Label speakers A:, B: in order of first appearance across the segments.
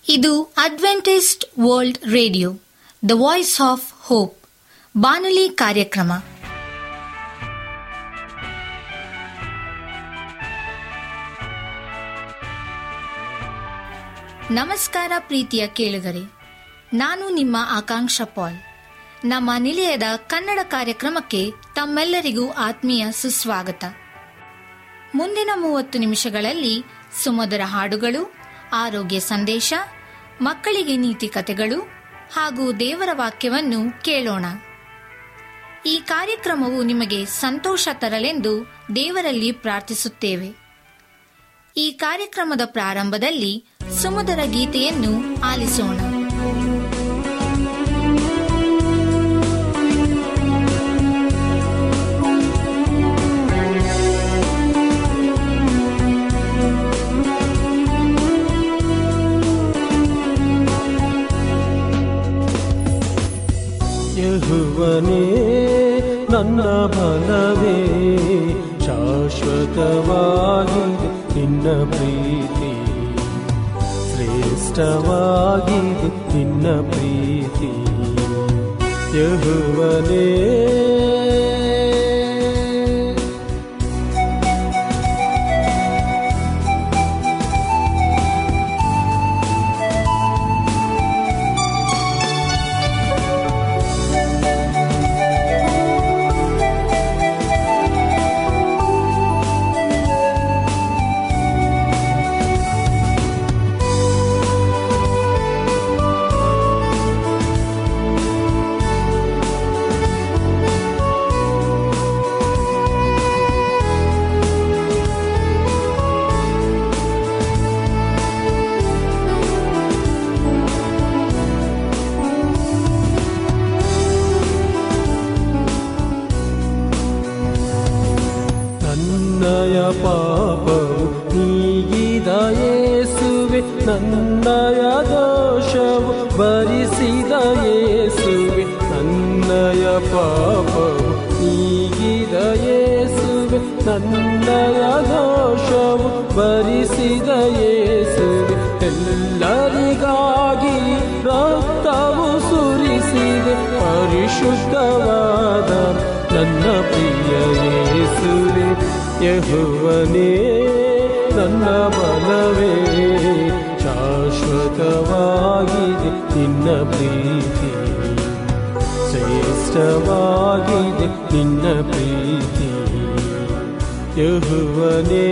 A: ಇದು adventist world radio the voice of hope ಬಾನುಲಿ ಕಾರ್ಯಕ್ರಮ ನಮಸ್ಕಾರ ಪ್ರೀತಿಯ ಕೇಳುಗರೆ ನಾನು ನಿಮ್ಮ ಆಕಾಂಕ್ಷ ಪಾಲ್ ನಮ್ಮ ನಿಲಯದ ಕನ್ನಡ ಕಾರ್ಯಕ್ರಮಕ್ಕೆ ತಮ್ಮೆಲ್ಲರಿಗೂ ಆತ್ಮೀಯ ಸುಸ್ವಾಗತ ಮುಂದಿನ ಮೂವತ್ತು ನಿಮಿಷಗಳಲ್ಲಿ ಸುಮಧುರ ಹಾಡುಗಳು ಆರೋಗ್ಯ ಸಂದೇಶ ಮಕ್ಕಳಿಗೆ ನೀತಿ ಕಥೆಗಳು ಹಾಗೂ ದೇವರ ವಾಕ್ಯವನ್ನು ಕೇಳೋಣ ಈ ಕಾರ್ಯಕ್ರಮವು ನಿಮಗೆ ಸಂತೋಷ ತರಲೆಂದು ದೇವರಲ್ಲಿ ಪ್ರಾರ್ಥಿಸುತ್ತೇವೆ ಈ ಕಾರ್ಯಕ್ರಮದ ಪ್ರಾರಂಭದಲ್ಲಿ ಸುಮಧುರ ಗೀತೆಯನ್ನು ಆಲಿಸೋಣ
B: ಯಹುವನೇ ನನ್ನ ಬಲವೇ ಶಾಶ್ವತವಾಗಿದೆ ನಿನ್ನ ಪ್ರೀತಿ ಶ್ರೇಷ್ಠವಾಗಿದೆ ನಿನ್ನ ಪ್ರೀತಿ ಯಹುವನೇ ನನ್ನಯ ಪಾಪವು ನೀಗಿದ ಯೇಸುವೆ ನನ್ನಯ ದೋಷವು ಭರಿಸಿದ ಯೇಸುವೆ ನನ್ನಯ ಪಾಪವು ನೀಗಿದ ಯೇಸುವೆ ನನ್ನಯ ದೋಷವು ಭರಿಸಿದ ಯೇಸುವೆ ಎಲ್ಲರಿಗಾಗಿ ರಕ್ತವು ಸುರಿಸಿದೆ ಪರಿಶುದ್ಧವಾದ ನನ್ನ ಪ್ರಿಯ ಯೇಸುವೆ ಯಹುವನೇ ನನ್ನ ಬಲವೇ ಶಾಶ್ವತವಾಗಿದೆ ನಿನ್ನ ಪ್ರೀತಿ ಶ್ರೇಷ್ಠವಾಗಿದೆ ನಿನ್ನ ಪ್ರೀತಿ ಯಹುವನೇ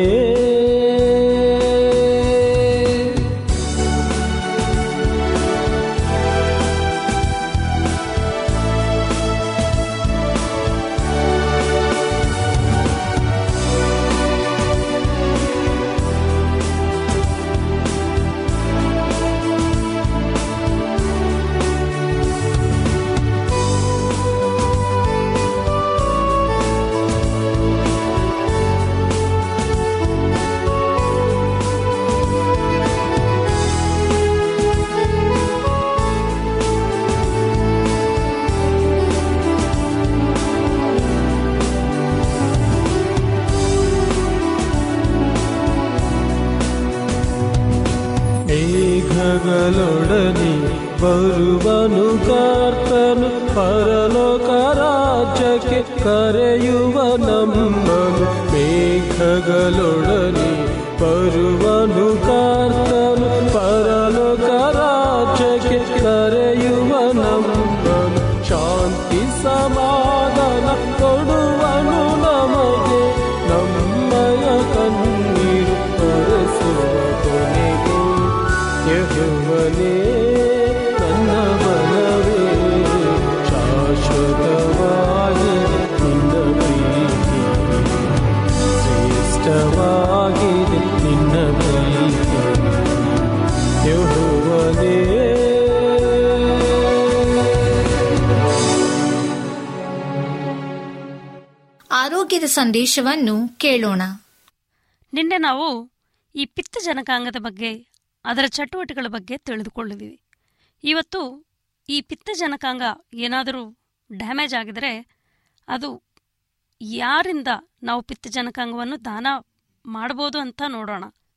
B: ಮೇಘಗಳೊಡನೆ ಬರುವನು ಕರ್ತನು ಪರಲೋಕ ರಾಜ್ಯಕ್ಕೆ ಕರೆಯುವ ನಮ್ಮನು ಮೇಘಗಳೊಡನೆ ಬರುವನು ಕರ್ತನು ಪರಲೋಕ ರಾಜ್ಯಕ್ಕೆ ಕರೆಯುವ ನಮ್ಮನು ಶಾಂತಿ ಸಮಾಧಾನ ಕೊಡುವನು ನಮಗೆ ನಮ್ಮಯ ಕಣ್ಣೀರು ತರಿಸುವ ಕೊನೆಗೆ ಯಹುವನೇ ನನ್ನ ಬಲವೇ ಶಾಶ್ವತವಾಗಿದೆ ನಿನ್ನ ಪ್ರೀತಿ ಶ್ರೇಷ್ಠವಾಗಿದೆ ನಿನ್ನ ಪ್ರೀತಿ ಯಹುವನೇ
A: ಆರೋಗ್ಯದ ಸಂದೇಶವನ್ನು ಕೇಳೋಣ
C: ನಿನ್ನೆ ನಾವು ಈ ಪಿತ್ತ ಜನಕಾಂಗದ ಬಗ್ಗೆ ಅದರ ಚಟುವಟಿಕೆಗಳ ಬಗ್ಗೆ ತಿಳಿದುಕೊಳ್ಳಿದ್ದೀವಿ ಇವತ್ತು ಈ ಪಿತ್ತ ಜನಕಾಂಗ ಏನಾದರೂ ಡ್ಯಾಮೇಜ್ ಆಗಿದರೆ ಅದು ಯಾರಿಂದ ನಾವು ಪಿತ್ತ ಜನಕಾಂಗವನ್ನು ದಾನ ಮಾಡ್ಬೋದು ಅಂತ ನೋಡೋಣ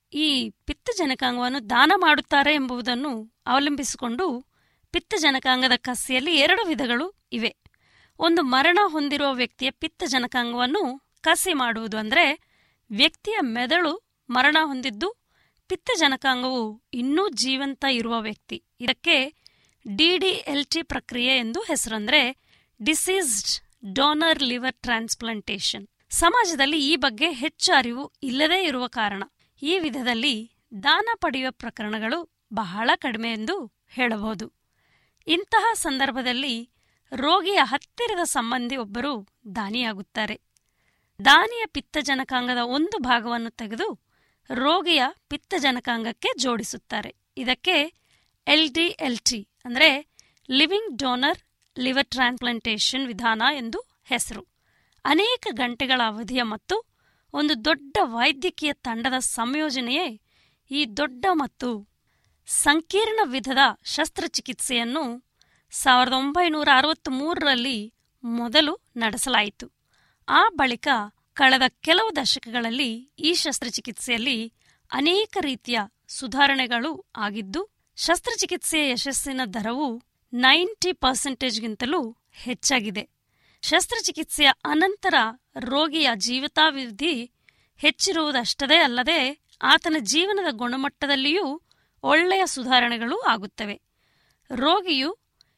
C: ಈ ಪಿತ್ತಜನಕಾಂಗವನ್ನು ದಾನ ಮಾಡುತ್ತಾರೆ ಎಂಬುದನ್ನು ಅವಲಂಬಿಸಿಕೊಂಡು ಪಿತ್ತಜನಕಾಂಗದ ಕಸಿಯಲ್ಲಿ ಎರಡು ವಿಧಗಳು ಇವೆ ಒಂದು ಮರಣ ಹೊಂದಿರುವ ವ್ಯಕ್ತಿಯ ಪಿತ್ತಜನಕಾಂಗವನ್ನು ಕಸಿ ಮಾಡುವುದು ಅಂದರೆ ವ್ಯಕ್ತಿಯ ಮೆದುಳು ಮರಣ ಹೊಂದಿದ್ದು ಪಿತ್ತಜನಕಾಂಗವು ಇನ್ನೂ ಜೀವಂತ ಇರುವ ವ್ಯಕ್ತಿ ಇದಕ್ಕೆ ಡಿಡಿಎಲ್ಟಿ ಪ್ರಕ್ರಿಯೆ ಎಂದು ಹೆಸರಂದ್ರೆ ಡಿಸೀಸ್ಡ್ ಡೋನರ್ ಲಿವರ್ ಟ್ರಾನ್ಸ್ಪ್ಲಾಂಟೇಷನ್ ಸಮಾಜದಲ್ಲಿ ಈ ಬಗ್ಗೆ ಹೆಚ್ಚು ಅರಿವು ಇಲ್ಲದೇ ಇರುವ ಕಾರಣ ಈ ವಿಧದಲ್ಲಿ ದಾನ ಪಡೆಯುವ ಪ್ರಕರಣಗಳು ಬಹಳ ಕಡಿಮೆ ಎಂದು ಹೇಳಬಹುದು ಇಂತಹ ಸಂದರ್ಭದಲ್ಲಿ ರೋಗಿಯ ಹತ್ತಿರದ ಸಂಬಂಧಿ ಒಬ್ಬರು ದಾನಿಯಾಗುತ್ತಾರೆ ದಾನಿಯ ಪಿತ್ತಜನಕಾಂಗದ ಒಂದು ಭಾಗವನ್ನು ತೆಗೆದು ರೋಗಿಯ ಪಿತ್ತಜನಕಾಂಗಕ್ಕೆ ಜೋಡಿಸುತ್ತಾರೆ ಇದಕ್ಕೆ ಎಲ್ಡಿಎಲ್ಟಿ ಅಂದರೆ ಲಿವಿಂಗ್ ಡೋನರ್ ಲಿವರ್ ಟ್ರಾನ್ಸ್ಪ್ಲಾಂಟೇಷನ್ ವಿಧಾನ ಎಂದು ಹೆಸರು ಅನೇಕ ಗಂಟೆಗಳ ಅವಧಿಯ ಮತ್ತು ಒಂದು ದೊಡ್ಡ ವೈದ್ಯಕೀಯ ತಂಡದ ಸಂಯೋಜನೆಯೇ ಈ ದೊಡ್ಡ ಮತ್ತು ಸಂಕೀರ್ಣ ವಿಧದ ಶಸ್ತ್ರಚಿಕಿತ್ಸೆಯನ್ನು ಸಾವಿರದ ಒಂಬೈನೂರ ಅರವತ್ತ್ಮೂರರಲ್ಲಿ ಮೊದಲು ನಡೆಸಲಾಯಿತು ಆ ಬಳಿಕ ಕಳೆದ ಕೆಲವು ದಶಕಗಳಲ್ಲಿ ಈ ಶಸ್ತ್ರಚಿಕಿತ್ಸೆಯಲ್ಲಿ ಅನೇಕ ರೀತಿಯ ಸುಧಾರಣೆಗಳು ಆಗಿದ್ದು ಶಸ್ತ್ರಚಿಕಿತ್ಸೆಯ ಯಶಸ್ಸಿನ ದರವು ನೈಂಟಿ ಪರ್ಸೆಂಟೇಜ್ಗಿಂತಲೂ ಹೆಚ್ಚಾಗಿದೆ ಶಸ್ತ್ರಚಿಕಿತ್ಸೆಯ ಅನಂತರ ರೋಗಿಯ ಜೀವಿತಾವಧಿ ಹೆಚ್ಚಿರುವುದಷ್ಟದೇ ಅಲ್ಲದೆ ಆತನ ಜೀವನದ ಗುಣಮಟ್ಟದಲ್ಲಿಯೂ ಒಳ್ಳೆಯ ಸುಧಾರಣೆಗಳು ಆಗುತ್ತವೆ ರೋಗಿಯು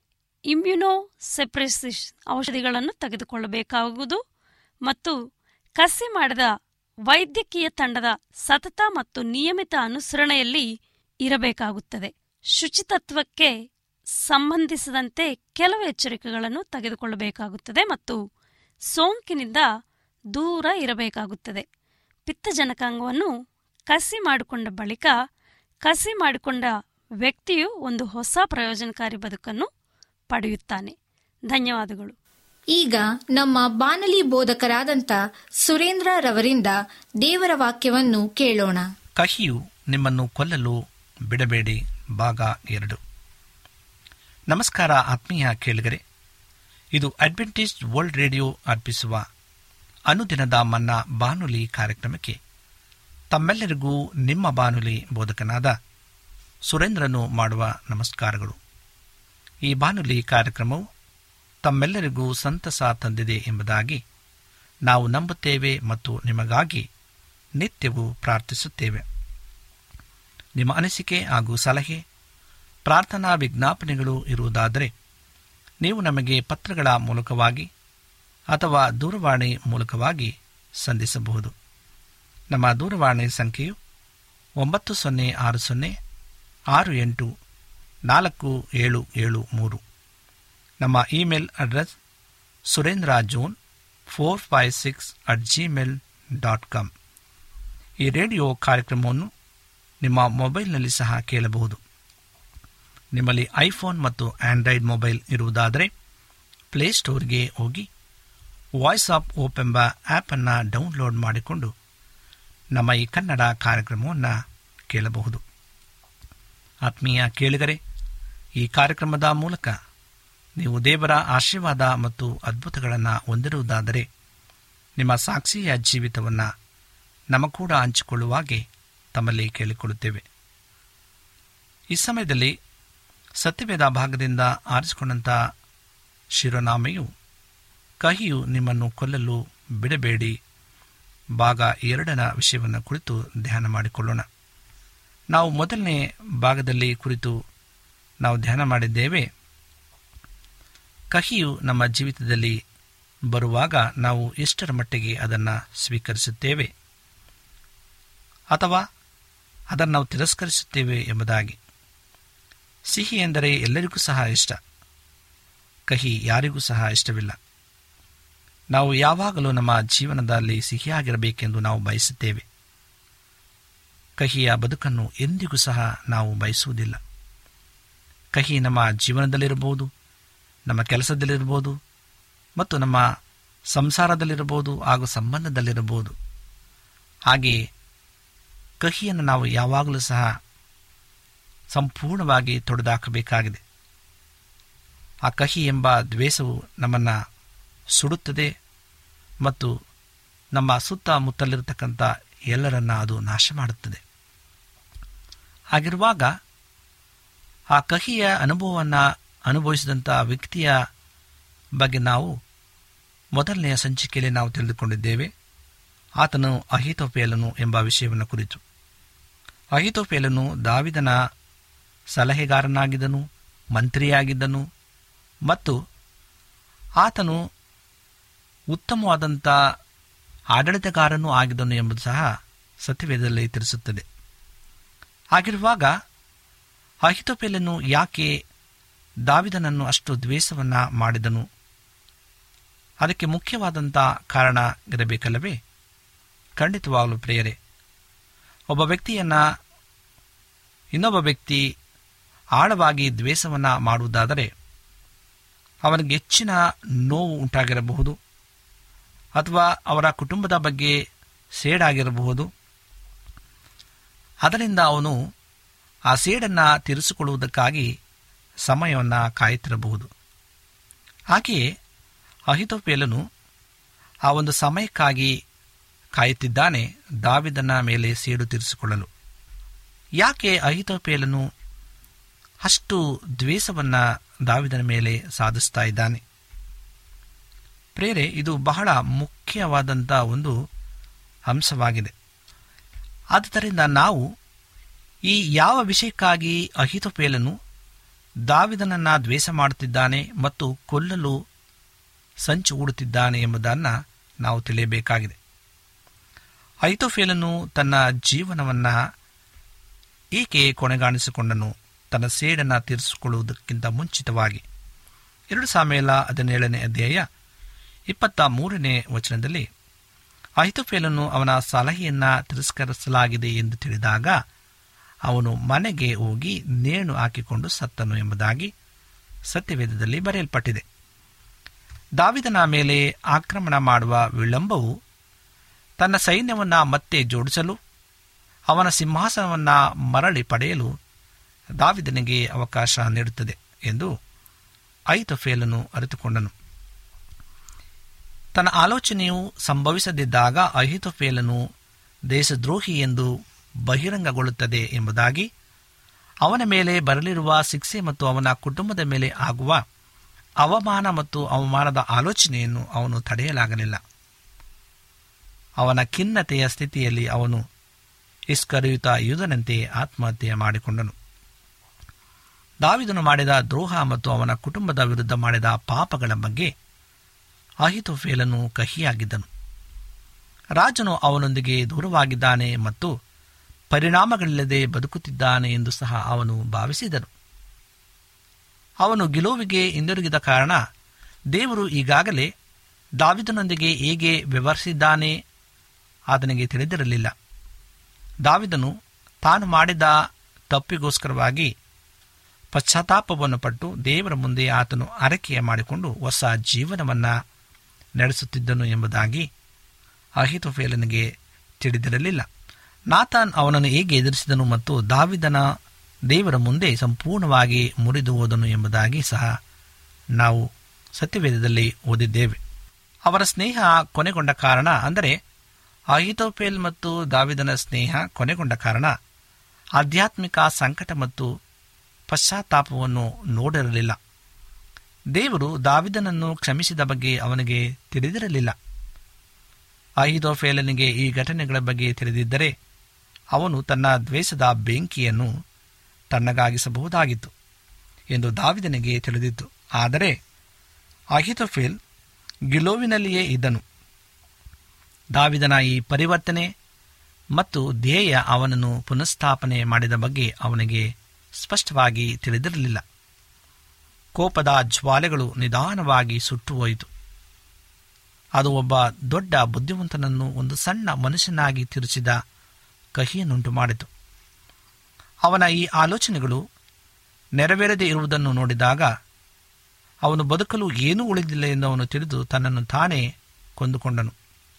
C: ಇಮ್ಯುನೋಸೆಪ್ರೆಸಿಸ್ ಔಷಧಿಗಳನ್ನು ತೆಗೆದುಕೊಳ್ಳಬೇಕಾಗುವುದು ಮತ್ತು ಕಸಿ ಮಾಡಿದ ವೈದ್ಯಕೀಯ ತಂಡದ ಸತತ ಮತ್ತು ನಿಯಮಿತ ಅನುಸರಣೆಯಲ್ಲಿ ಇರಬೇಕಾಗುತ್ತದೆ ಶುಚಿತತ್ವಕ್ಕೆ ಸಂಬಂಧಿಸಿದಂತೆ ಕೆಲವು ಎಚ್ಚರಿಕೆಗಳನ್ನು ತೆಗೆದುಕೊಳ್ಳಬೇಕಾಗುತ್ತದೆ ಮತ್ತು ಸೋಂಕಿನಿಂದ ದೂರ ಇರಬೇಕಾಗುತ್ತದೆ ಪಿತ್ತಜನಕಾಂಗವನ್ನು ಕಸಿ ಮಾಡಿಕೊಂಡ ಬಳಿಕ ಕಸಿ ಮಾಡಿಕೊಂಡ ವ್ಯಕ್ತಿಯು ಒಂದು ಹೊಸ ಪ್ರಯೋಜನಕಾರಿ ಬದುಕನ್ನು ಪಡೆಯುತ್ತಾನೆ ಧನ್ಯವಾದಗಳು
A: ಈಗ ನಮ್ಮ ಬಾನಲಿ ಬೋಧಕರಾದಂಥ ಸುರೇಂದ್ರ ರವರಿಂದ ದೇವರ ವಾಕ್ಯವನ್ನು ಕೇಳೋಣ
D: ಕಹಿಯು ನಿಮ್ಮನ್ನು ಕೊಲ್ಲಲು ಬಿಡಬೇಡಿ ಭಾಗ ಎರಡು ನಮಸ್ಕಾರ ಆತ್ಮೀಯ ಕೇಳಿಗರೆ ಇದು ಅಡ್ವೆಂಟೇಜ್ ವರ್ಲ್ಡ್ ರೇಡಿಯೋ ಅರ್ಪಿಸುವ ಅನುದಿನದ ಮನ್ನಾ ಬಾನುಲಿ ಕಾರ್ಯಕ್ರಮಕ್ಕೆ ತಮ್ಮೆಲ್ಲರಿಗೂ ನಿಮ್ಮ ಬಾನುಲಿ ಬೋಧಕನಾದ ಸುರೇಂದ್ರನು ಮಾಡುವ ನಮಸ್ಕಾರಗಳು ಈ ಬಾನುಲಿ ಕಾರ್ಯಕ್ರಮವು ತಮ್ಮೆಲ್ಲರಿಗೂ ಸಂತಸ ತಂದಿದೆ ಎಂಬುದಾಗಿ ನಾವು ನಂಬುತ್ತೇವೆ ಮತ್ತು ನಿಮಗಾಗಿ ನಿತ್ಯವೂ ಪ್ರಾರ್ಥಿಸುತ್ತೇವೆ ನಿಮ್ಮ ಅನಿಸಿಕೆ ಹಾಗೂ ಸಲಹೆ ಪ್ರಾರ್ಥನಾ ವಿಜ್ಞಾಪನೆಗಳು ಇರುವುದಾದರೆ ನೀವು ನಮಗೆ ಪತ್ರಗಳ ಮೂಲಕವಾಗಿ ಅಥವಾ ದೂರವಾಣಿ ಮೂಲಕವಾಗಿ ಸಂಧಿಸಬಹುದು ನಮ್ಮ ದೂರವಾಣಿ ಸಂಖ್ಯೆಯು ಒಂಬತ್ತು ಸೊನ್ನೆ ಆರು ಸೊನ್ನೆ ಆರು ಎಂಟು ನಾಲ್ಕು ಏಳು ಏಳು ಮೂರು ನಮ್ಮ email address Surendra John four five six at Gmail dot com ಈ ರೇಡಿಯೋ ಕಾರ್ಯಕ್ರಮವನ್ನು ನಿಮ್ಮ ಮೊಬೈಲ್ನಲ್ಲಿ ಸಹ ಕೇಳಬಹುದು ನಿಮ್ಮಲ್ಲಿ ಐಫೋನ್ ಮತ್ತು ಆಂಡ್ರಾಯ್ಡ್ ಮೊಬೈಲ್ ಇರುವುದಾದರೆ ಪ್ಲೇಸ್ಟೋರ್ಗೆ ಹೋಗಿ ವಾಯ್ಸ್ ಆಫ್ ಓಪ್ ಎಂಬ ಆ್ಯಪನ್ನು ಡೌನ್ಲೋಡ್ ಮಾಡಿಕೊಂಡು ನಮ್ಮ ಈ ಕನ್ನಡ ಕಾರ್ಯಕ್ರಮವನ್ನು ಕೇಳಬಹುದು ಆತ್ಮೀಯ ಕೇಳಿಗರೆ ಈ ಕಾರ್ಯಕ್ರಮದ ಮೂಲಕ ನೀವು ದೇವರ ಆಶೀರ್ವಾದ ಮತ್ತು ಅದ್ಭುತಗಳನ್ನು ಹೊಂದಿರುವುದಾದರೆ ನಿಮ್ಮ ಸಾಕ್ಷಿಯ ಜೀವಿತವನ್ನು ನಮ್ಮ ಕೂಡ ಹಂಚಿಕೊಳ್ಳುವಾಗೆ ತಮ್ಮಲ್ಲಿ ಕೇಳಿಕೊಳ್ಳುತ್ತೇವೆ ಈ ಸಮಯದಲ್ಲಿ ಸತ್ಯವೇದ ಭಾಗದಿಂದ ಆರಿಸಿಕೊಂಡಂಥ ಶಿರೋನಾಮೆಯು ಕಹಿಯು ನಿಮ್ಮನ್ನು ಕೊಲ್ಲಲು ಬಿಡಬೇಡಿ ಭಾಗ ಎರಡನ ವಿಷಯವನ್ನು ಕುರಿತು ಧ್ಯಾನ ಮಾಡಿಕೊಳ್ಳೋಣ ನಾವು ಮೊದಲನೇ ಭಾಗದಲ್ಲಿ ಕುರಿತು ನಾವು ಧ್ಯಾನ ಮಾಡಿದ್ದೇವೆ ಕಹಿಯು ನಮ್ಮ ಜೀವಿತದಲ್ಲಿ ಬರುವಾಗ ನಾವು ಎಷ್ಟರ ಮಟ್ಟಿಗೆ ಅದನ್ನು ಸ್ವೀಕರಿಸುತ್ತೇವೆ ಅಥವಾ ಅದನ್ನು ನಾವು ತಿರಸ್ಕರಿಸುತ್ತೇವೆ ಎಂಬುದಾಗಿ ಸಿಹಿ ಎಂದರೆ ಎಲ್ಲರಿಗೂ ಸಹ ಇಷ್ಟ ಕಹಿ ಯಾರಿಗೂ ಸಹ ಇಷ್ಟವಿಲ್ಲ ನಾವು ಯಾವಾಗಲೂ ನಮ್ಮ ಜೀವನದಲ್ಲಿ ಸಿಹಿಯಾಗಿರಬೇಕೆಂದು ನಾವು ಬಯಸುತ್ತೇವೆ ಕಹಿಯ ಬದುಕನ್ನು ಎಂದಿಗೂ ಸಹ ನಾವು ಬಯಸುವುದಿಲ್ಲ ಕಹಿ ನಮ್ಮ ಜೀವನದಲ್ಲಿರಬಹುದು ನಮ್ಮ ಕೆಲಸದಲ್ಲಿರಬಹುದು ಮತ್ತು ನಮ್ಮ ಸಂಸಾರದಲ್ಲಿರಬಹುದು ಹಾಗೂ ಸಂಬಂಧದಲ್ಲಿರಬಹುದು ಹಾಗೆಯೇ ಕಹಿಯನ್ನು ನಾವು ಯಾವಾಗಲೂ ಸಹ ಸಂಪೂರ್ಣವಾಗಿ ತೊಡೆದಾಕಬೇಕಾಗಿದೆ ಆ ಕಹಿ ಎಂಬ ದ್ವೇಷವು ನಮ್ಮನ್ನು ಸುಡುತ್ತದೆ ಮತ್ತು ನಮ್ಮ ಸುತ್ತಮುತ್ತಲಿರತಕ್ಕಂಥ ಎಲ್ಲರನ್ನ ಅದು ನಾಶ ಮಾಡುತ್ತದೆ ಹಾಗಿರುವಾಗ ಆ ಕಹಿಯ ಅನುಭವವನ್ನು ಅನುಭವಿಸಿದಂಥ ವ್ಯಕ್ತಿಯ ಬಗ್ಗೆ ನಾವು ಮೊದಲನೆಯ ಸಂಚಿಕೆಯಲ್ಲಿ ನಾವು ತಿಳಿದುಕೊಂಡಿದ್ದೇವೆ ಆತನು ಅಹಿತೋಪೇಲನು ಎಂಬ ವಿಷಯವನ್ನು ಕುರಿತು ಅಹಿತೋಪೇಲನು ದಾವಿದನ ಸಲಹೆಗಾರನಾಗಿದ್ದನು ಮಂತ್ರಿಯಾಗಿದ್ದನು ಮತ್ತು ಆತನು ಉತ್ತಮವಾದಂಥ ಆಡಳಿತಗಾರನೂ ಆಗಿದ್ದನು ಎಂಬುದು ಸಹ ಸತ್ಯವೇದದಲ್ಲಿ ತಿಳಿಸುತ್ತದೆ ಹಾಗಿರುವಾಗ ಅಹಿತೋಪೇಲನು ಯಾಕೆ ದಾವಿದನನ್ನು ಅಷ್ಟು ದ್ವೇಷವನ್ನ ಮಾಡಿದನು ಅದಕ್ಕೆ ಮುಖ್ಯವಾದಂಥ ಕಾರಣ ಇರಬೇಕಲ್ಲವೇ ಖಂಡಿತವಾಗಲು ಪ್ರಿಯರೇ ಒಬ್ಬ ವ್ಯಕ್ತಿಯನ್ನ ಇನ್ನೊಬ್ಬ ವ್ಯಕ್ತಿ ಆಳವಾಗಿ ದ್ವೇಷವನ್ನ ಮಾಡುವುದಾದರೆ ಅವನಿಗೆ ಹೆಚ್ಚಿನ ನೋವು ಉಂಟಾಗಿರಬಹುದು ಅಥವಾ ಅವರ ಕುಟುಂಬದ ಬಗ್ಗೆ ಸೇಡಾಗಿರಬಹುದು ಅದರಿಂದ ಅವನು ಆ ಸೇಡನ್ನು ತೀರಿಸಿಕೊಳ್ಳುವುದಕ್ಕಾಗಿ ಸಮಯವನ್ನು ಕಾಯುತ್ತಿರಬಹುದು ಹಾಗೆಯೇ ಅಹಿತೋಪೇಲನು ಆ ಒಂದು ಸಮಯಕ್ಕಾಗಿ ಕಾಯುತ್ತಿದ್ದಾನೆ ದಾವಿದನ ಮೇಲೆ ಸೇಡು ತೀರಿಸಿಕೊಳ್ಳಲು ಯಾಕೆ ಅಹಿತೋಪೇಲನು ಅಷ್ಟು ದ್ವೇಷವನ್ನ ದಾವಿದನ ಮೇಲೆ ಸಾಧಿಸ್ತಾ ಇದ್ದಾನೆ ಪ್ರೇರೆ ಇದು ಬಹಳ ಮುಖ್ಯವಾದಂಥ ಒಂದು ಅಂಶವಾಗಿದೆ ಆದ್ದರಿಂದ ನಾವು ಈ ಯಾವ ವಿಷಯಕ್ಕಾಗಿ ಅಹಿತೋಪೇಲನು ದಾವಿದನನ್ನ ದ್ವೇಷ ಮಾಡುತ್ತಿದ್ದಾನೆ ಮತ್ತು ಕೊಲ್ಲಲು ಸಂಚು ಹೂಡುತ್ತಿದ್ದಾನೆ ಎಂಬುದನ್ನು ನಾವು ತಿಳಿಯಬೇಕಾಗಿದೆ ಐತೋಫೇಲನು ತನ್ನ ಜೀವನವನ್ನ ಏಕೆ ಕೊನೆಗಾಣಿಸಿಕೊಂಡನು ತನ್ನ ಸೇಡನ್ನು ತೀರಿಸಿಕೊಳ್ಳುವುದಕ್ಕಿಂತ ಮುಂಚಿತವಾಗಿ ಎರಡು ಸಾಮೇಲ ಹದಿನೇಳನೇ ಅಧ್ಯಾಯ ಇಪ್ಪತ್ತ ಮೂರನೇ ವಚನದಲ್ಲಿ ಐತೋಫೇಲನು ಅವನ ಸಲಹೆಯನ್ನ ತಿರಸ್ಕರಿಸಲಾಗಿದೆ ಎಂದು ತಿಳಿದಾಗ ಅವನು ಮನೆಗೆ ಹೋಗಿ ನೇಣು ಹಾಕಿಕೊಂಡು ಸತ್ತನು ಎಂಬುದಾಗಿ ಸತ್ಯವೇದದಲ್ಲಿ ಬರೆಯಲ್ಪಟ್ಟಿದೆ ದಾವಿದನ ಮೇಲೆ ಆಕ್ರಮಣ ಮಾಡುವ ವಿಳಂಬವು ತನ್ನ ಸೈನ್ಯವನ್ನ ಮತ್ತೆ ಜೋಡಿಸಲು ಅವನ ಸಿಂಹಾಸನವನ್ನ ಮರಳಿ ಪಡೆಯಲು ದಾವಿದನಿಗೆ ಅವಕಾಶ ನೀಡುತ್ತದೆ ಎಂದು ಐತಫೇಲನು ಅರಿತುಕೊಂಡನು ತನ್ನ ಆಲೋಚನೆಯು ಸಂಭವಿಸದಿದ್ದಾಗ ಅಹಿತಫೇಲನು ದೇಶದ್ರೋಹಿ ಎಂದು ಬಹಿರಂಗಗೊಳ್ಳುತ್ತದೆ ಎಂಬುದಾಗಿ ಅವನ ಮೇಲೆ ಬರಲಿರುವ ಶಿಕ್ಷೆ ಮತ್ತು ಅವನ ಕುಟುಂಬದ ಮೇಲೆ ಆಗುವ ಅವಮಾನ ಮತ್ತು ಅವಮಾನದ ಆಲೋಚನೆಯನ್ನು ಅವನು ತಡೆಯಲಾಗಲಿಲ್ಲ ಅವನ ಖಿನ್ನತೆಯ ಸ್ಥಿತಿಯಲ್ಲಿ ಅವನು ಇಸ್ಕರಿಯುತ ಯುಧನಂತೆ ಆತ್ಮಹತ್ಯೆ ಮಾಡಿಕೊಂಡನು ದಾವಿದನು ಮಾಡಿದ ದ್ರೋಹ ಮತ್ತು ಅವನ ಕುಟುಂಬದ ವಿರುದ್ಧ ಮಾಡಿದ ಪಾಪಗಳ ಬಗ್ಗೆ ಅಹಿತೋಫೇಲನು ಕಹಿಯಾಗಿದ್ದನು ರಾಜನು ಅವನೊಂದಿಗೆ ದೂರವಾಗಿದ್ದಾನೆ ಮತ್ತು ಪರಿಣಾಮಗಳಿಲ್ಲದೆ ಬದುಕುತ್ತಿದ್ದಾನೆ ಎಂದು ಸಹ ಅವನು ಭಾವಿಸಿದನು ಅವನು ಗಿಲೋವಿಗೆ ಹಿಂದಿರುಗಿದ ಕಾರಣ ದೇವರು ಈಗಾಗಲೇ ದಾವಿದನೊಂದಿಗೆ ಹೇಗೆ ವ್ಯವಹರಿಸಿದ್ದಾನೆ ಆತನಿಗೆ ತಿಳಿದಿರಲಿಲ್ಲ ದಾವಿದನು ತಾನು ಮಾಡಿದ ತಪ್ಪಿಗೋಸ್ಕರವಾಗಿ ಪಶ್ಚಾತ್ತಾಪವನ್ನು ಪಟ್ಟು ದೇವರ ಮುಂದೆ ಆತನು ಅರಕೆಯ ಮಾಡಿಕೊಂಡು ಹೊಸ ಜೀವನವನ್ನು ನಡೆಸುತ್ತಿದ್ದನು ಎಂಬುದಾಗಿ ಅಹಿತೋಫೇಲನಿಗೆ ತಿಳಿದಿರಲಿಲ್ಲ ನಾಥಾನ್ ಅವನನ್ನು ಹೇಗೆ ಎದುರಿಸಿದನು ಮತ್ತು ದಾವಿದನ ದೇವರ ಮುಂದೆ ಸಂಪೂರ್ಣವಾಗಿ ಮುರಿದು ಹೋದನು ಎಂಬುದಾಗಿ ಸಹ ನಾವು ಸತ್ಯವೇದದಲ್ಲಿ ಓದಿದ್ದೇವೆ ಅವರ ಸ್ನೇಹ ಕೊನೆಗೊಂಡ ಕಾರಣ ಅಂದರೆ ಅಹಿತೋಫೇಲ್ ಮತ್ತು ದಾವಿದನ ಸ್ನೇಹ ಕೊನೆಗೊಂಡ ಕಾರಣ ಆಧ್ಯಾತ್ಮಿಕ ಸಂಕಟ ಮತ್ತು ಪಶ್ಚಾತ್ತಾಪವನ್ನು ನೋಡಿರಲಿಲ್ಲ ದೇವರು ದಾವಿದನನ್ನು ಕ್ಷಮಿಸಿದ ಬಗ್ಗೆ ಅವನಿಗೆ ತಿಳಿದಿರಲಿಲ್ಲ ಅಹಿದೋಫೇಲನಿಗೆ ಈ ಘಟನೆಗಳ ಬಗ್ಗೆ ತಿಳಿದಿದ್ದರೆ ಅವನು ತನ್ನ ದ್ವೇಷದ ಬೆಂಕಿಯನ್ನು ತಣ್ಣಗಾಗಿಸಬಹುದಾಗಿತ್ತು ಎಂದು ದಾವಿದನಿಗೆ ತಿಳಿದಿತ್ತು ಆದರೆ ಅಹಿತೋಫೇಲ್ ಗಿಲೋವಿನಲ್ಲಿಯೇ ಇದ್ದನು ದಾವಿದನ ಈ ಪರಿವರ್ತನೆ ಮತ್ತು ಧ್ಯೇಯ ಅವನನ್ನು ಪುನಃಸ್ಥಾಪನೆ ಮಾಡಿದ ಬಗ್ಗೆ ಅವನಿಗೆ ಸ್ಪಷ್ಟವಾಗಿ ತಿಳಿದಿರಲಿಲ್ಲ ಕೋಪದ ಜ್ವಾಲೆಗಳು ನಿಧಾನವಾಗಿ ಸುಟ್ಟು ಹೋಯಿತು ಅದು ಒಬ್ಬ ದೊಡ್ಡ ಬುದ್ಧಿವಂತನನ್ನು ಒಂದು ಸಣ್ಣ ಮನುಷ್ಯನಾಗಿ ತಿರುಚಿದ ಕಹಿಯನ್ನುಂಟು ಮಾಡಿತು ಅವನ ಈ ಆಲೋಚನೆಗಳು ನೆರವೇರದೆ ಇರುವುದನ್ನು ನೋಡಿದಾಗ ಅವನು ಬದುಕಲು ಏನೂ ಉಳಿದಿಲ್ಲ ಎಂದು ಅವನು ತಿಳಿದು ತನ್ನನ್ನು ತಾನೇ ಕೊಂದುಕೊಂಡನು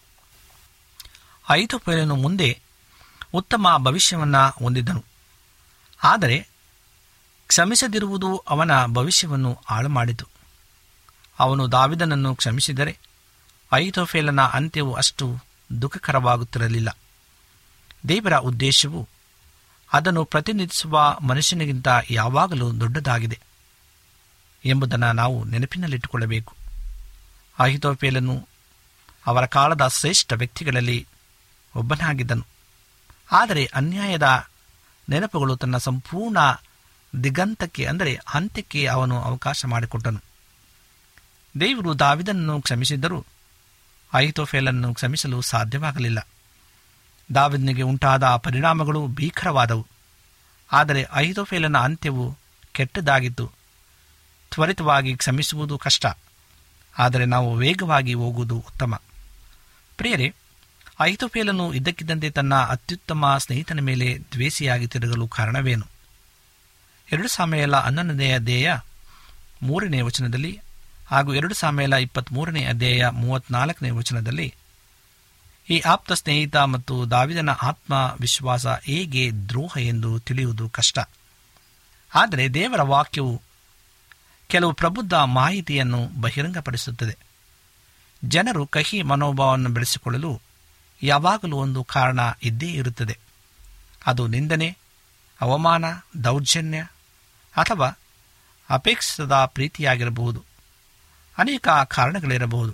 D: ಐತೋಪೇಲನು ಮುಂದೆ ಉತ್ತಮ ಭವಿಷ್ಯವನ್ನು ಹೊಂದಿದ್ದನು ಆದರೆ ಕ್ಷಮಿಸದಿರುವುದು ಅವನ ಭವಿಷ್ಯವನ್ನು ಹಾಳು ಮಾಡಿತು ಅವನು ದಾವಿದನನ್ನು ಕ್ಷಮಿಸಿದರೆ ಐತೋಫೇಲನ ಅಂತ್ಯವು ಅಷ್ಟು ದುಃಖಕರವಾಗುತ್ತಿರಲಿಲ್ಲ ದೇವರ ಉದ್ದೇಶವು ಅದನ್ನು ಪ್ರತಿನಿಧಿಸುವ ಮನುಷ್ಯನಿಗಿಂತ ಯಾವಾಗಲೂ ದೊಡ್ಡದಾಗಿದೆ ಎಂಬುದನ್ನು ನಾವು ನೆನಪಿನಲ್ಲಿಟ್ಟುಕೊಳ್ಳಬೇಕು ಅಹಿತೋಪೇಲನು ಅವರ ಕಾಲದ ಶ್ರೇಷ್ಠ ವ್ಯಕ್ತಿಗಳಲ್ಲಿ ಒಬ್ಬನಾಗಿದ್ದನು ಆದರೆ ಅನ್ಯಾಯದ ನೆನಪುಗಳು ತನ್ನ ಸಂಪೂರ್ಣ ದಿಗಂತಕ್ಕೆ ಅಂದರೆ ಹಂತಕ್ಕೆ ಅವನು ಅವಕಾಶ ಮಾಡಿಕೊಟ್ಟನು ದೇವರು ದಾವಿದನನ್ನು ಕ್ಷಮಿಸಿದ್ದರೂ ಐತೋಫೇಲನ್ನು ಕ್ಷಮಿಸಲು ಸಾಧ್ಯವಾಗಲಿಲ್ಲ ದಾವಿದನಿಗೆ ಉಂಟಾದ ಪರಿಣಾಮಗಳು ಭೀಕರವಾದವು ಆದರೆ ಐತೋಫೇಲನ ಅಂತ್ಯವು ಕೆಟ್ಟದಾಗಿತ್ತು ತ್ವರಿತವಾಗಿ ಕ್ಷಮಿಸುವುದು ಕಷ್ಟ ಆದರೆ ನಾವು ವೇಗವಾಗಿ ಹೋಗುವುದು ಉತ್ತಮ ಪ್ರಿಯರೇ ಐತೋಫೇಲನು ಇದ್ದಕ್ಕಿದ್ದಂತೆ ತನ್ನ ಅತ್ಯುತ್ತಮ ಸ್ನೇಹಿತನ ಮೇಲೆ ದ್ವೇಷಿಯಾಗಿ ತಿರುಗಲು ಕಾರಣವೇನು ಎರಡು ಸಾಮೆಯಲ ಹನ್ನೊಂದನೇ ಅಧ್ಯಾಯ ಮೂರನೇ ವಚನದಲ್ಲಿ ಹಾಗೂ ಎರಡು ಸಾಮೆಯಲ ಇಪ್ಪತ್ತ್ಮೂರನೇ ಅಧ್ಯಾಯ ಮೂವತ್ನಾಲ್ಕನೇ ವಚನದಲ್ಲಿ ಈ ಆಪ್ತ ಸ್ನೇಹಿತ ಮತ್ತು ದಾವಿದನ ಆತ್ಮ ವಿಶ್ವಾಸ ಹೇಗೆ ದ್ರೋಹ ಎಂದು ತಿಳಿಯುವುದು ಕಷ್ಟ ಆದರೆ ದೇವರ ವಾಕ್ಯವು ಕೆಲವು ಪ್ರಬುದ್ಧ ಮಾಹಿತಿಯನ್ನು ಬಹಿರಂಗಪಡಿಸುತ್ತದೆ ಜನರು ಕಹಿ ಮನೋಭಾವವನ್ನು ಬೆಳೆಸಿಕೊಳ್ಳಲು ಯಾವಾಗಲೂ ಒಂದು ಕಾರಣ ಇದ್ದೇ ಇರುತ್ತದೆ ಅದು ನಿಂದನೆ ಅವಮಾನ ದೌರ್ಜನ್ಯ ಅಥವಾ ಅಪೇಕ್ಷಿಸದ ಪ್ರೀತಿಯಾಗಿರಬಹುದು ಅನೇಕ ಕಾರಣಗಳಿರಬಹುದು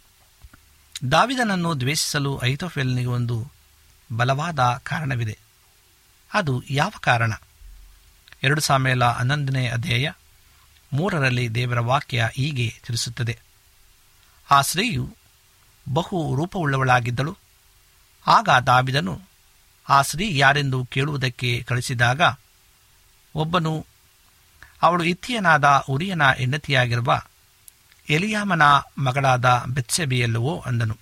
D: ದಾವಿದನನ್ನು ದ್ವೇಷಿಸಲು ಐತೋಫೆಲ್ನಿಗೆ ಒಂದು ಬಲವಾದ ಕಾರಣವಿದೆ ಅದು ಯಾವ ಕಾರಣ ಎರಡು ಸಾಮೇಲ ಹನ್ನೊಂದನೇ ಅಧ್ಯಾಯ ಮೂರರಲ್ಲಿ ದೇವರ ವಾಕ್ಯ ಹೀಗೆ ತಿಳಿಸುತ್ತದೆ ಆ ಸ್ತ್ರೀಯು ಬಹು ರೂಪವುಳ್ಳವಳಾಗಿದ್ದಳು ಆಗ ದಾವಿದನು ಆ ಸ್ತ್ರೀ ಯಾರೆಂದು ಕೇಳುವುದಕ್ಕೆ ಕಳಿಸಿದಾಗ ಒಬ್ಬನು ಅವಳು ಇತ್ತಿಯನಾದ ಉರಿಯನ ಹೆಂಡತಿಯಾಗಿರುವ ಎಲಿಯಾಮನ ಮಗಳಾದ ಬೆತ್ಸೆಬಿಯಲ್ಲವೋ ಅಂದನು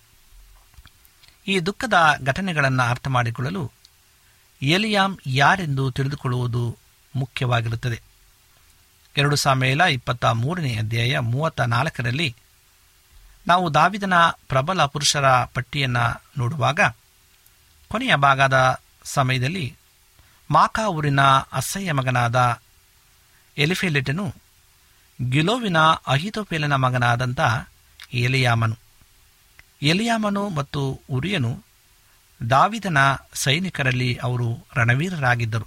D: ಈ ದುಃಖದ ಘಟನೆಗಳನ್ನು ಅರ್ಥ ಮಾಡಿಕೊಳ್ಳಲು ಎಲಿಯಾಮ್ ಯಾರೆಂದು ತಿಳಿದುಕೊಳ್ಳುವುದು ಮುಖ್ಯವಾಗಿರುತ್ತದೆ ಎರಡು ಸಾಮೇಲ ಇಪ್ಪತ್ತ ಮೂರನೇ ಅಧ್ಯಾಯ ಮೂವತ್ತ ನಾಲ್ಕರಲ್ಲಿ ನಾವು ದಾವಿದನ ಪ್ರಬಲ ಪುರುಷರ ಪಟ್ಟಿಯನ್ನು ನೋಡುವಾಗ ಕೊನೆಯ ಭಾಗದ ಸಮಯದಲ್ಲಿ ಮಾಕಾ ಊರಿನ ಅಸಹ್ಯ ಮಗನಾದ ಎಲಿಫೆಲೆಟನು ಗಿಲೋವಿನ ಅಹಿತೋಪೇಲನ ಮಗನಾದಂಥ ಎಲಿಯಾಮನು ಎಲಿಯಾಮನು ಮತ್ತು ಉರಿಯನು ದಾವಿದನ ಸೈನಿಕರಲ್ಲಿ ಅವರು ರಣವೀರರಾಗಿದ್ದರು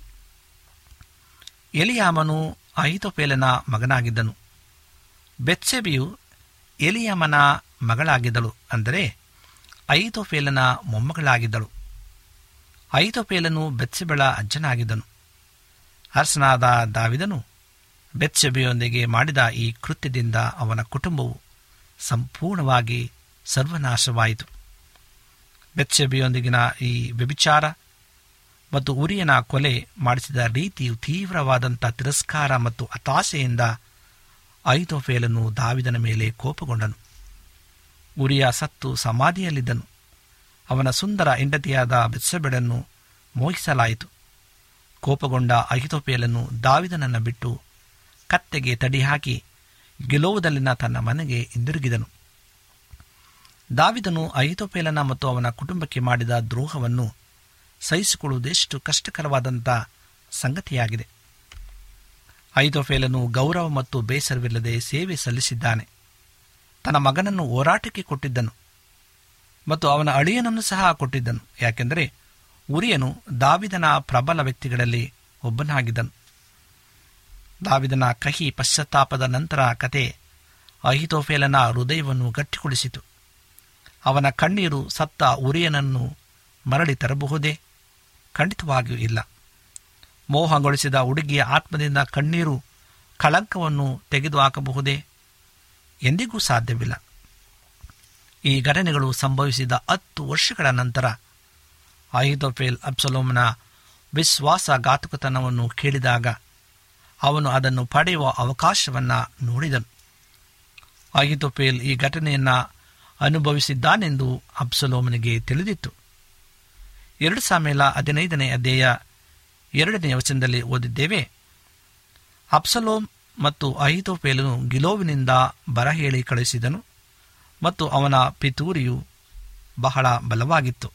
D: ಎಲಿಯಾಮನು ಅಹಿತೋಪೇಲನ ಮಗನಾಗಿದ್ದನು ಬೆತ್ಸೆಬಿಯು ಎಲಿಯಾಮನ ಮಗಳಾಗಿದ್ದಳು ಅಂದರೆ ಐತೋಫೇಲನ ಮೊಮ್ಮಗಳಾಗಿದ್ದಳು ಐತೋಫೇಲನು ಬೆತ್ಸೆಬೆಳ ಅಜ್ಜನಾಗಿದ್ದನು ಅರಸನಾದ ದಾವಿದನು ಬೆತ್ಸೆಬೆಯೊಂದಿಗೆ ಮಾಡಿದ ಈ ಕೃತ್ಯದಿಂದ ಅವನ ಕುಟುಂಬವು ಸಂಪೂರ್ಣವಾಗಿ ಸರ್ವನಾಶವಾಯಿತು ಬೆತ್ಸೆಬೆಯೊಂದಿಗಿನ ಈ ವ್ಯಭಿಚಾರ ಮತ್ತು ಉರಿಯನ ಕೊಲೆ ಮಾಡಿಸಿದ ರೀತಿಯು ತೀವ್ರವಾದಂಥ ತಿರಸ್ಕಾರ ಮತ್ತು ಹತಾಶೆಯಿಂದ ಐತೋಫೇಲನು ದಾವಿದನ ಮೇಲೆ ಕೋಪಗೊಂಡನು ಉರಿಯ ಸತ್ತು ಸಮಾಧಿಯಲ್ಲಿದ್ದನು ಅವನ ಸುಂದರ ಹೆಂಡತಿಯಾದ ಬೆತ್ಸೆಬೆಳನ್ನು ಮೋಹಿಸಲಾಯಿತು ಕೋಪಗೊಂಡ ಅಹಿತೋಪೇಲನ್ನು ದಾವಿದನನ್ನು ಬಿಟ್ಟು ಕತ್ತೆಗೆ ತಡಿ ಹಾಕಿ ಗೆಲುವುದಲ್ಲಿನ ತನ್ನ ಮನೆಗೆ ಹಿಂದಿರುಗಿದನು ದಾವಿದನು ಅಹಿತೋಪೇಲನ ಮತ್ತು ಅವನ ಕುಟುಂಬಕ್ಕೆ ಮಾಡಿದ ದ್ರೋಹವನ್ನು ಸಹಿಸಿಕೊಳ್ಳುವುದೆಷ್ಟು ಕಷ್ಟಕರವಾದಂಥ ಸಂಗತಿಯಾಗಿದೆ ಐತೋಫೇಲನು ಗೌರವ ಮತ್ತು ಬೇಸರವಿಲ್ಲದೆ ಸೇವೆ ಸಲ್ಲಿಸಿದ್ದಾನೆ ತನ್ನ ಮಗನನ್ನು ಹೋರಾಟಕ್ಕೆ ಕೊಟ್ಟಿದ್ದನು ಮತ್ತು ಅವನ ಅಳಿಯನನ್ನು ಸಹ ಕೊಟ್ಟಿದ್ದನು ಯಾಕೆಂದರೆ ಉರಿಯನು ದಾವಿದನ ಪ್ರಬಲ ವ್ಯಕ್ತಿಗಳಲ್ಲಿ ಒಬ್ಬನಾಗಿದ್ದನು ದಾವಿದನ ಕಹಿ ಪಶ್ಚಾತ್ತಾಪದ ನಂತರ ಕತೆ ಅಹಿತೋಫೇಲನ ಹೃದಯವನ್ನು ಗಟ್ಟಿಗೊಳಿಸಿತು ಅವನ ಕಣ್ಣೀರು ಸತ್ತ ಉರಿಯನನ್ನು ಮರಳಿ ತರಬಹುದೇ ಖಂಡಿತವಾಗಿಯೂ ಇಲ್ಲ ಮೋಹಗೊಳಿಸಿದ ಹುಡುಗಿಯ ಆತ್ಮದಿಂದ ಕಣ್ಣೀರು ಕಳಂಕವನ್ನು ತೆಗೆದುಹಾಕಬಹುದೇ ಎಂದಿಗೂ ಸಾಧ್ಯವಿಲ್ಲ ಈ ಘಟನೆಗಳು ಸಂಭವಿಸಿದ ಹತ್ತು ವರ್ಷಗಳ ನಂತರ ಅಹಿತೋಫೇಲ್ ಅಬ್ಸಲೋಮನ ವಿಶ್ವಾಸಘಾತುಕತನವನ್ನು ಕೇಳಿದಾಗ ಅವನು ಅದನ್ನು ಪಡೆಯುವ ಅವಕಾಶವನ್ನು ನೋಡಿದನು ಅಹಿತೋಫೇಲ್ ಈ ಘಟನೆಯನ್ನು ಅನುಭವಿಸಿದ್ದಾನೆಂದು ಅಬ್ಸಲೋಮನಿಗೆ ತಿಳಿದಿತ್ತು ಎರಡು ಸಾಮೇಲ ಹದಿನೈದನೇ ಅಧ್ಯಾಯ ಎರಡನೇ ವಚನದಲ್ಲಿ ಓದಿದ್ದೇವೆ ಅಬ್ಸಲೋಮ್ ಮತ್ತು ಅಹಿತೋಪೇಲನು ಗಿಲೋವಿನಿಂದ ಬರ ಹೇಳಿ ಕಳುಹಿಸಿದನು ಮತ್ತು ಅವನ ಪಿತೂರಿಯು ಬಹಳ ಬಲವಾಗಿತ್ತು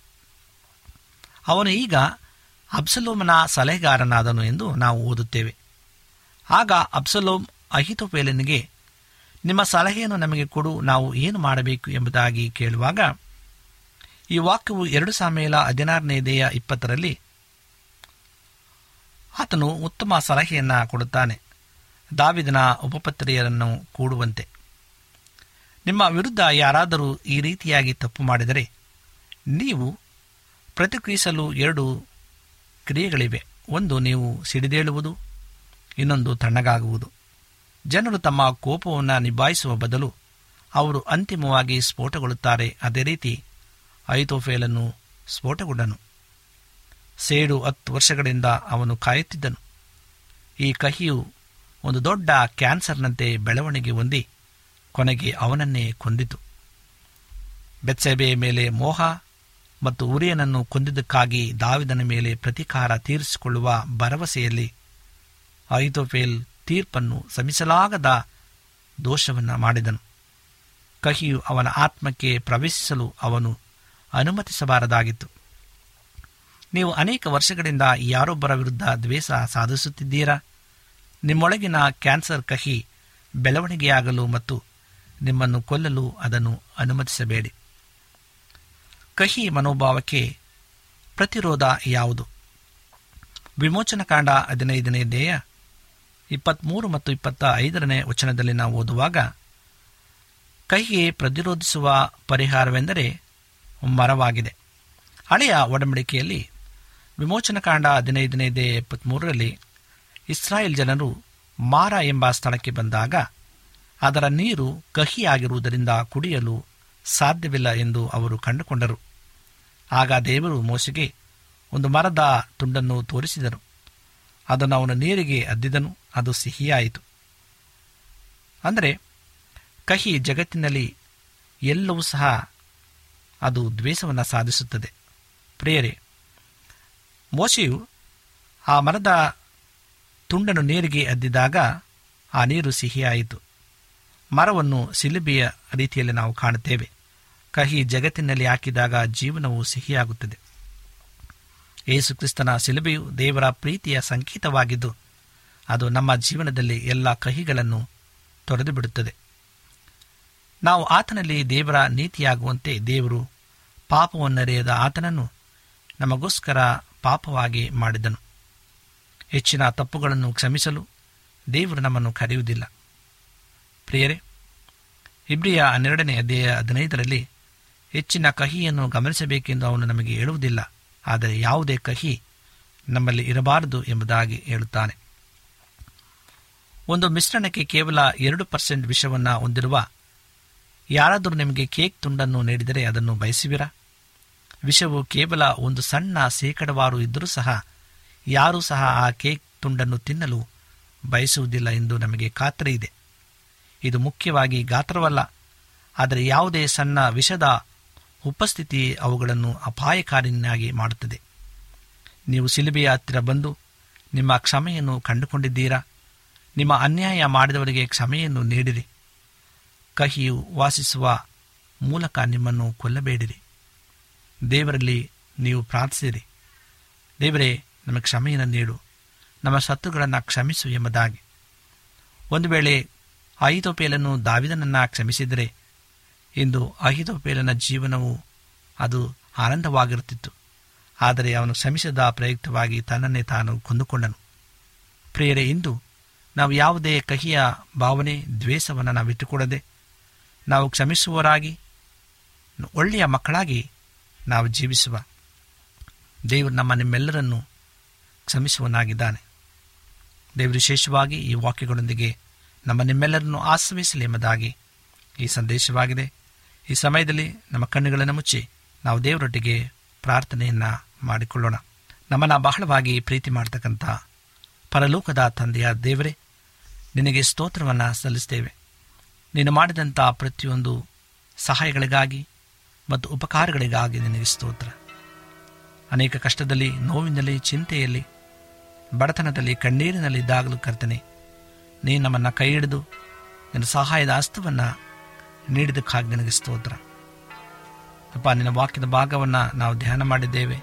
D: ಅವನು ಈಗ ಅಬ್ಸಲೋಮನ ಸಲಹೆಗಾರನಾದನು ಎಂದು ನಾವು ಓದುತ್ತೇವೆ ಆಗ ಅಬ್ಸಲೋಮ್ ಅಹಿತೋಪೇಲನಿಗೆ ನಿಮ್ಮ ಸಲಹೆಯನ್ನು ನಮಗೆ ಕೊಡು ನಾವು ಏನು ಮಾಡಬೇಕು ಎಂಬುದಾಗಿ ಕೇಳುವಾಗ ಈ ವಾಕ್ಯವು ಎರಡು ಸಾಮೇಲ ಹದಿನಾರನೇ ದೇಯ ಇಪ್ಪತ್ತರಲ್ಲಿ ಆತನು ಉತ್ತಮ ಸಲಹೆಯನ್ನು ಕೊಡುತ್ತಾನೆ ದಾವಿದನ ಉಪಪತ್ರಿಯರನ್ನು ಕೂಡುವಂತೆ ನಿಮ್ಮ ವಿರುದ್ಧ ಯಾರಾದರೂ ಈ ರೀತಿಯಾಗಿ ತಪ್ಪು ಮಾಡಿದರೆ ನೀವು ಪ್ರತಿಕ್ರಿಯಿಸಲು ಎರಡು ಕ್ರಿಯೆಗಳಿವೆ ಒಂದು ನೀವು ಸಿಡಿದೇಳುವುದು ಇನ್ನೊಂದು ತಣ್ಣಗಾಗುವುದು ಜನರು ತಮ್ಮ ಕೋಪವನ್ನು ನಿಭಾಯಿಸುವ ಬದಲು ಅವರು ಅಂತಿಮವಾಗಿ ಸ್ಫೋಟಗೊಳ್ಳುತ್ತಾರೆ ಅದೇ ರೀತಿ ಐತೋಫೇಲನ್ನು ಸ್ಫೋಟಗೊಂಡನು ಸೇಡು ಹತ್ತು ವರ್ಷಗಳಿಂದ ಅವನು ಕಾಯುತ್ತಿದ್ದನು ಈ ಕಹಿಯು ಒಂದು ದೊಡ್ಡ ಕ್ಯಾನ್ಸರ್ನಂತೆ ಬೆಳವಣಿಗೆ ಹೊಂದಿ ಕೊನೆಗೆ ಅವನನ್ನೇ ಕೊಂದಿತು ಬೆತ್ಸೆಬೆಯ ಮೇಲೆ ಮೋಹ ಮತ್ತು ಉರಿಯನನ್ನು ಕೊಂದಿದ್ದಕ್ಕಾಗಿ ದಾವಿದನ ಮೇಲೆ ಪ್ರತೀಕಾರ ತೀರಿಸಿಕೊಳ್ಳುವ ಭರವಸೆಯಲ್ಲಿ ಐತೋಫೇಲ್ ತೀರ್ಪನ್ನು ಸಮಿಸಲಾಗದ ದೋಷವನ್ನು ಮಾಡಿದನು ಕಹಿಯು ಅವನ ಆತ್ಮಕ್ಕೆ ಪ್ರವೇಶಿಸಲು ಅವನು ಅನುಮತಿಸಬಾರದಾಗಿತ್ತು ನೀವು ಅನೇಕ ವರ್ಷಗಳಿಂದ ಯಾರೊಬ್ಬರ ವಿರುದ್ಧ ದ್ವೇಷ ಸಾಧಿಸುತ್ತಿದ್ದೀರಾ ನಿಮ್ಮೊಳಗಿನ ಕ್ಯಾನ್ಸರ್ ಕಹಿ ಬೆಳವಣಿಗೆಯಾಗಲು ಮತ್ತು ನಿಮ್ಮನ್ನು ಕೊಲ್ಲಲು ಅದನ್ನು ಅನುಮತಿಸಬೇಡಿ ಕಹಿ ಮನೋಭಾವಕ್ಕೆ ಪ್ರತಿರೋಧ ಯಾವುದು ವಿಮೋಚನಕಾಂಡ ಹದಿನೈದನೇ ದೇಯ ಇಪ್ಪತ್ತ್ಮೂರು ಮತ್ತು ಇಪ್ಪತ್ತ ಐದರನೇ ವಚನದಲ್ಲಿ ನಾವು ಓದುವಾಗ ಕಹಿಗೆ ಪ್ರತಿರೋಧಿಸುವ ಪರಿಹಾರವೆಂದರೆ ಮರವಾಗಿದೆ ಹಳೆಯ ಒಡಂಬಡಿಕೆಯಲ್ಲಿ ವಿಮೋಚನಕಾಂಡ ಹದಿನೈದನೇ ದೇ ಇಪ್ಪತ್ತ್ಮೂರರಲ್ಲಿ ಇಸ್ರಾಯೇಲ್ ಜನರು ಮಾರ ಎಂಬ ಸ್ಥಳಕ್ಕೆ ಬಂದಾಗ ಅದರ ನೀರು ಕಹಿಯಾಗಿರುವುದರಿಂದ ಕುಡಿಯಲು ಸಾಧ್ಯವಿಲ್ಲ ಎಂದು ಅವರು ಕಂಡುಕೊಂಡರು ಆಗ ದೇವರು ಮೋಸೆಗೆ ಒಂದು ಮರದ ತುಂಡನ್ನು ತೋರಿಸಿದರು ಅದನ್ನು ಅವನ ನೀರಿಗೆ ಅದ್ದಿದನು ಅದು ಸಿಹಿಯಾಯಿತು ಅಂದರೆ ಕಹಿ ಜಗತ್ತಿನಲ್ಲಿ ಎಲ್ಲವೂ ಸಹ ಅದು ದ್ವೇಷವನ್ನು ಸಾಧಿಸುತ್ತದೆ ಪ್ರಿಯರೇ ಮೋಶೆಯು ಆ ಮರದ ತುಂಡನ್ನು ನೀರಿಗೆ ಅದ್ದಿದಾಗ ಆ ನೀರು ಸಿಹಿಯಾಯಿತು ಮರವನ್ನು ಸಿಲುಬೆಯ ರೀತಿಯಲ್ಲಿ ನಾವು ಕಾಣುತ್ತೇವೆ ಕಹಿ ಜಗತ್ತಿನಲ್ಲಿ ಹಾಕಿದಾಗ ಜೀವನವು ಸಿಹಿಯಾಗುತ್ತದೆ ಯೇಸುಕ್ರಿಸ್ತನ ಸಿಲುಬೆಯು ದೇವರ ಪ್ರೀತಿಯ ಸಂಕೇತವಾಗಿದ್ದು ಅದು ನಮ್ಮ ಜೀವನದಲ್ಲಿ ಎಲ್ಲ ಕಹಿಗಳನ್ನು ತೊರೆದು ಬಿಡುತ್ತದೆ ನಾವು ಆತನಲ್ಲಿ ದೇವರ ನೀತಿಯಾಗುವಂತೆ ದೇವರು ಪಾಪವನ್ನರಿಯದ ಆತನನ್ನು ನಮಗೋಸ್ಕರ ಪಾಪವಾಗಿ ಮಾಡಿದನು ಹೆಚ್ಚಿನ ತಪ್ಪುಗಳನ್ನು ಕ್ಷಮಿಸಲು ದೇವರು ನಮ್ಮನ್ನು ಕರೆಯುವುದಿಲ್ಲ ಪ್ರಿಯರೇ ಇಬ್ರಿಯ ಹನ್ನೆರಡನೇ ಅಧ್ಯಾಯ ಹದಿನೈದರಲ್ಲಿ ಹೆಚ್ಚಿನ ಕಹಿಯನ್ನು ಗಮನಿಸಬೇಕೆಂದು ಅವನು ನಮಗೆ ಹೇಳುವುದಿಲ್ಲ ಆದರೆ ಯಾವುದೇ ಕಹಿ ನಮ್ಮಲ್ಲಿ ಇರಬಾರದು ಎಂಬುದಾಗಿ ಹೇಳುತ್ತಾನೆ ಒಂದು ಮಿಶ್ರಣಕ್ಕೆ ಕೇವಲ ಎರಡು ಪರ್ಸೆಂಟ್ ವಿಷವನ್ನು ಹೊಂದಿರುವ ಯಾರಾದರೂ ನಿಮಗೆ ಕೇಕ್ ತುಂಡನ್ನು ನೀಡಿದರೆ ಅದನ್ನು ಬಯಸುವಿರಾ ವಿಷವು ಕೇವಲ ಒಂದು ಸಣ್ಣ ಶೇಕಡವಾರು ಇದ್ದರೂ ಸಹ ಯಾರೂ ಸಹ ಆ ಕೇಕ್ ತುಂಡನ್ನು ತಿನ್ನಲು ಬಯಸುವುದಿಲ್ಲ ಎಂದು ನಮಗೆ ಖಾತರಿ ಇದೆ ಇದು ಮುಖ್ಯವಾಗಿ ಗಾತ್ರವಲ್ಲ ಆದರೆ ಯಾವುದೇ ಸಣ್ಣ ವಿಷದ ಉಪಸ್ಥಿತಿ ಅವುಗಳನ್ನು ಅಪಾಯಕಾರಿಯನ್ನಾಗಿ ಮಾಡುತ್ತದೆ ನೀವು ಸಿಲುಬೆಯ ಹತ್ತಿರ ಬಂದು ನಿಮ್ಮ ಕ್ಷಮೆಯನ್ನು ಕಂಡುಕೊಂಡಿದ್ದೀರಾ ನಿಮ್ಮ ಅನ್ಯಾಯ ಮಾಡಿದವರಿಗೆ ಕ್ಷಮೆಯನ್ನು ನೀಡಿರಿ ಕಹಿಯು ವಾಸಿಸುವ ಮೂಲಕ ನಿಮ್ಮನ್ನು ಕೊಲ್ಲಬೇಡಿರಿ ದೇವರಲ್ಲಿ ನೀವು ಪ್ರಾರ್ಥಿಸಿರಿ ದೇವರೇ ನಮಗೆ ಕ್ಷಮೆಯನ್ನು ನೀಡು ನಮ್ಮ ಸತ್ತುಗಳನ್ನು ಕ್ಷಮಿಸು ಎಂಬುದಾಗಿ ಒಂದು ವೇಳೆ ಅಹಿತೋಪೇಲನ್ನು ದಾವಿದನನ್ನು ಕ್ಷಮಿಸಿದರೆ ಇಂದು ಅಹಿತೋಪೇಲನ ಜೀವನವು ಅದು ಆನಂದವಾಗಿರುತ್ತಿತ್ತು ಆದರೆ ಅವನು ಶ್ರಮಿಸದ ಪ್ರಯುಕ್ತವಾಗಿ ತನ್ನನ್ನೇ ತಾನು ಕೊಂದುಕೊಂಡನು ಪ್ರಿಯರೇ ಇಂದು ನಾವು ಯಾವುದೇ ಕಹಿಯ ಭಾವನೆ ದ್ವೇಷವನ್ನು ನಾವು ಇಟ್ಟುಕೊಡದೆ ನಾವು ಕ್ಷಮಿಸುವವರಾಗಿ ಒಳ್ಳೆಯ ಮಕ್ಕಳಾಗಿ ನಾವು ಜೀವಿಸುವ ದೇವರು ನಮ್ಮ ನಿಮ್ಮೆಲ್ಲರನ್ನು ಕ್ಷಮಿಸುವನಾಗಿದ್ದಾನೆ ದೇವರು ವಿಶೇಷವಾಗಿ ಈ ವಾಕ್ಯಗಳೊಂದಿಗೆ ನಮ್ಮ ನಿಮ್ಮೆಲ್ಲರನ್ನು ಆಶ್ರಯಿಸಲಿ ಎಂಬುದಾಗಿ ಈ ಸಂದೇಶವಾಗಿದೆ ಈ ಸಮಯದಲ್ಲಿ ನಮ್ಮ ಕಣ್ಣುಗಳನ್ನು ಮುಚ್ಚಿ ನಾವು ದೇವರೊಟ್ಟಿಗೆ ಪ್ರಾರ್ಥನೆಯನ್ನು ಮಾಡಿಕೊಳ್ಳೋಣ ನಮ್ಮನ್ನು ಬಹಳವಾಗಿ ಪ್ರೀತಿ ಮಾಡ್ತಕ್ಕಂಥ ಪರಲೋಕದ ತಂದೆಯ ದೇವರೇ ನಿನಗೆ ಸ್ತೋತ್ರವನ್ನು ಸಲ್ಲಿಸ್ತೇವೆ ನೀನು ಮಾಡಿದಂಥ ಪ್ರತಿಯೊಂದು ಸಹಾಯಗಳಿಗಾಗಿ ಮತ್ತು ಉಪಕಾರಗಳಿಗಾಗಿ ನಿನಗೆ ಸ್ತೋತ್ರ ಅನೇಕ ಕಷ್ಟದಲ್ಲಿ ನೋವಿನಲ್ಲಿ ಚಿಂತೆಯಲ್ಲಿ ಬಡತನದಲ್ಲಿ ಕಣ್ಣೀರಿನಲ್ಲಿದ್ದಾಗಲೂ ಕರ್ತನೆ ನೀ ನಮ್ಮನ್ನು ಕೈ ಹಿಡಿದು ನಿನ್ನ ಸಹಾಯದ ಹಸ್ತವನ್ನು ನೀಡಿದ್ದಕ್ಕಾಗಿ ನಿನಗೆ ಸ್ತೋತ್ರ ಅಪ್ಪ ನಿನ್ನ ವಾಕ್ಯದ ಭಾಗವನ್ನು ನಾವು ಧ್ಯಾನ ಮಾಡಿದ್ದೇವೆ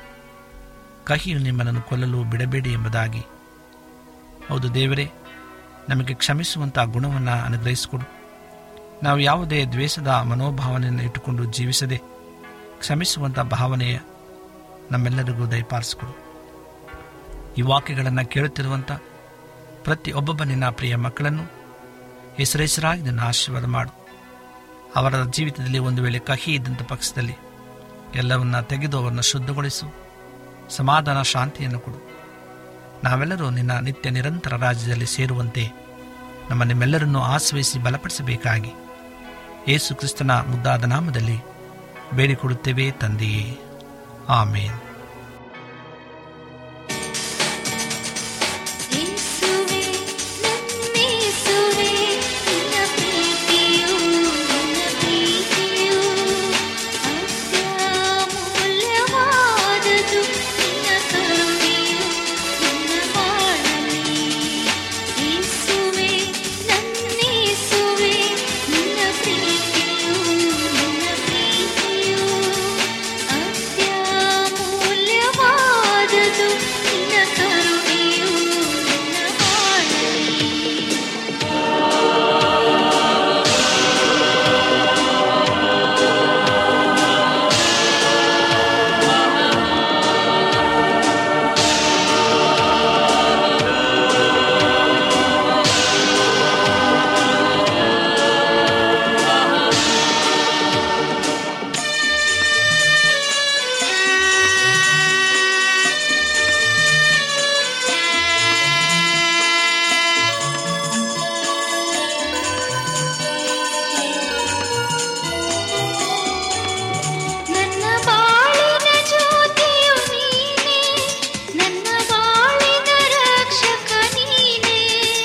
D: ಕಹಿಯು ನಿಮ್ಮನ್ನು ಕೊಲ್ಲಲು ಬಿಡಬೇಡಿ ಎಂಬುದಾಗಿ ಹೌದು ದೇವರೇ ನಮಗೆ ಕ್ಷಮಿಸುವಂಥ ಗುಣವನ್ನು ಅನುಗ್ರಹಿಸಿಕೊಡು ನಾವು ಯಾವುದೇ ದ್ವೇಷದ ಮನೋಭಾವನೆಯನ್ನು ಇಟ್ಟುಕೊಂಡು ಜೀವಿಸದೆ ಕ್ಷಮಿಸುವಂಥ ಭಾವನೆಯ ನಮ್ಮೆಲ್ಲರಿಗೂ ದಯಪಾಲಿಸಿಕೊಡು ಈ ವಾಕ್ಯಗಳನ್ನು ಕೇಳುತ್ತಿರುವಂಥ ಪ್ರತಿ ಒಬ್ಬೊಬ್ಬ ನಿನ್ನ ಪ್ರಿಯ ಮಕ್ಕಳನ್ನು ಹೆಸರೆಸರಾಗಿ ನಿನ್ನ ಆಶೀರ್ವಾದ ಮಾಡು ಅವರ ಜೀವಿತದಲ್ಲಿ ಒಂದು ವೇಳೆ ಕಹಿ ಇದ್ದಂಥ ಪಕ್ಷದಲ್ಲಿ ಎಲ್ಲವನ್ನ ತೆಗೆದು ಅವರನ್ನು ಶುದ್ಧಗೊಳಿಸು ಸಮಾಧಾನ ಶಾಂತಿಯನ್ನು ಕೊಡು ನಾವೆಲ್ಲರೂ ನಿನ್ನ ನಿತ್ಯ ನಿರಂತರ ರಾಜ್ಯದಲ್ಲಿ ಸೇರುವಂತೆ ನಮ್ಮ ನಿಮ್ಮೆಲ್ಲರನ್ನು ಆಶ್ರಯಿಸಿ ಬಲಪಡಿಸಬೇಕಾಗಿ ಯೇಸು ಕ್ರಿಸ್ತನ ಮುದ್ದಾದ ನಾಮದಲ್ಲಿ ಬೇಡಿಕೊಡುತ್ತೇವೆ ತಂದೆಯೇ ಆಮೇನ್
E: ಯೇಸುವೆ ನನ್ನೇಸುವೆ ನಿನ್ನ ಪ್ರೀತಿಯು ನಿನ್ನ ಪ್ರೀತಿಯು ಅತ್ಯಮೂಲ್ಯವಾದದು ನಿನ್ನ ಕರುಣೆಯು ನಿನ್ನ ಬಾಳಲಿ ಯೇಸುವೆ ನನ್ನೇಸುವೆ ನಿನ್ನ ಪ್ರೀತಿಯು ನಿನ್ನ ಪ್ರೀತಿಯು ಅತ್ಯಮೂಲ್ಯವಾದದು ನಿನ್ನ ಕರುಣೆಯು ನಿನ್ನ ಬಾಳಲಿ ನನ್ನ ಬಾಳಿನ ಜ್ಯೋತಿಯು ನೀನೇ ನನ್ನ ಬಾಳಿನ ರಕ್ಷಕ ನೀನೇ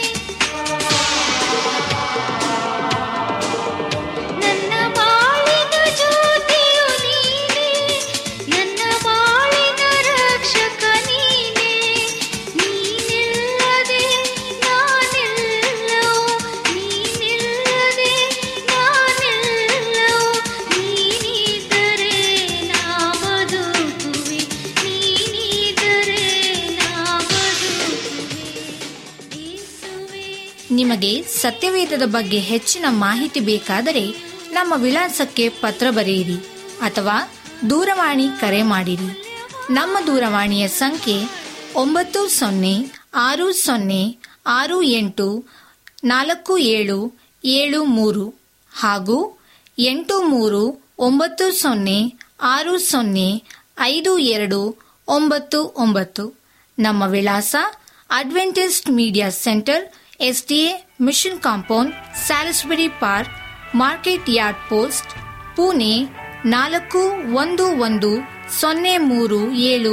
E: ನನ್ನ ಬಾಳಿನ ಜ್ಯೋತಿಯು ನೀನೇ ನನ್ನ ಬಾಳಿನ ರಕ್ಷಕ ನೀನೇ ನೀನಿಲ್ಲದೆ ನಾನೆಲ್ಲವೂ ನೀನಿಲ್ಲದೆ ನಾನೆಲ್ಲವೂ ನೀನಿದ್ದರೆ ನಾ ಬದುಕುವೆ ನೀನಿದ್ದರೆ ನಾ ಬದುಕುವೆ ಯೇಸುವೇ
A: ನಿಮಗೆ ಸತ್ಯವೇದದ ಬಗ್ಗೆ ಹೆಚ್ಚಿನ ಮಾಹಿತಿ ಬೇಕಾದರೆ ನಮ್ಮ ವಿಳಾಸಕ್ಕೆ ಪತ್ರ ಬರೆಯಿರಿ ಅಥವಾ ದೂರವಾಣಿ ಕರೆ ಮಾಡಿರಿ ನಮ್ಮ ದೂರವಾಣಿಯ ಸಂಖ್ಯೆ ಒಂಬತ್ತು ಸೊನ್ನೆ ಆರು ಸೊನ್ನೆ ಆರು ಎಂಟು ನಾಲ್ಕು ಏಳು ಏಳು ಮೂರು ಹಾಗೂ ಎಂಟು ಮೂರು ಒಂಬತ್ತು ಸೊನ್ನೆ ಆರು ಸೊನ್ನೆ ಐದು ಎರಡು ಒಂಬತ್ತು ಒಂಬತ್ತು ನಮ್ಮ ವಿಳಾಸ adventist media centre SDA mission compound Salisbury park market yard post Pune ನಾಲ್ಕು ಒಂದು ಒಂದು ಸೊನ್ನೆ ಮೂರು ಏಳು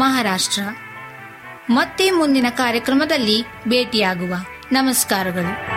A: ಮಹಾರಾಷ್ಟ್ರ ಮತ್ತೆ ಮುಂದಿನ ಕಾರ್ಯಕ್ರಮದಲ್ಲಿ ಭೇಟಿಯಾಗುವ ನಮಸ್ಕಾರಗಳು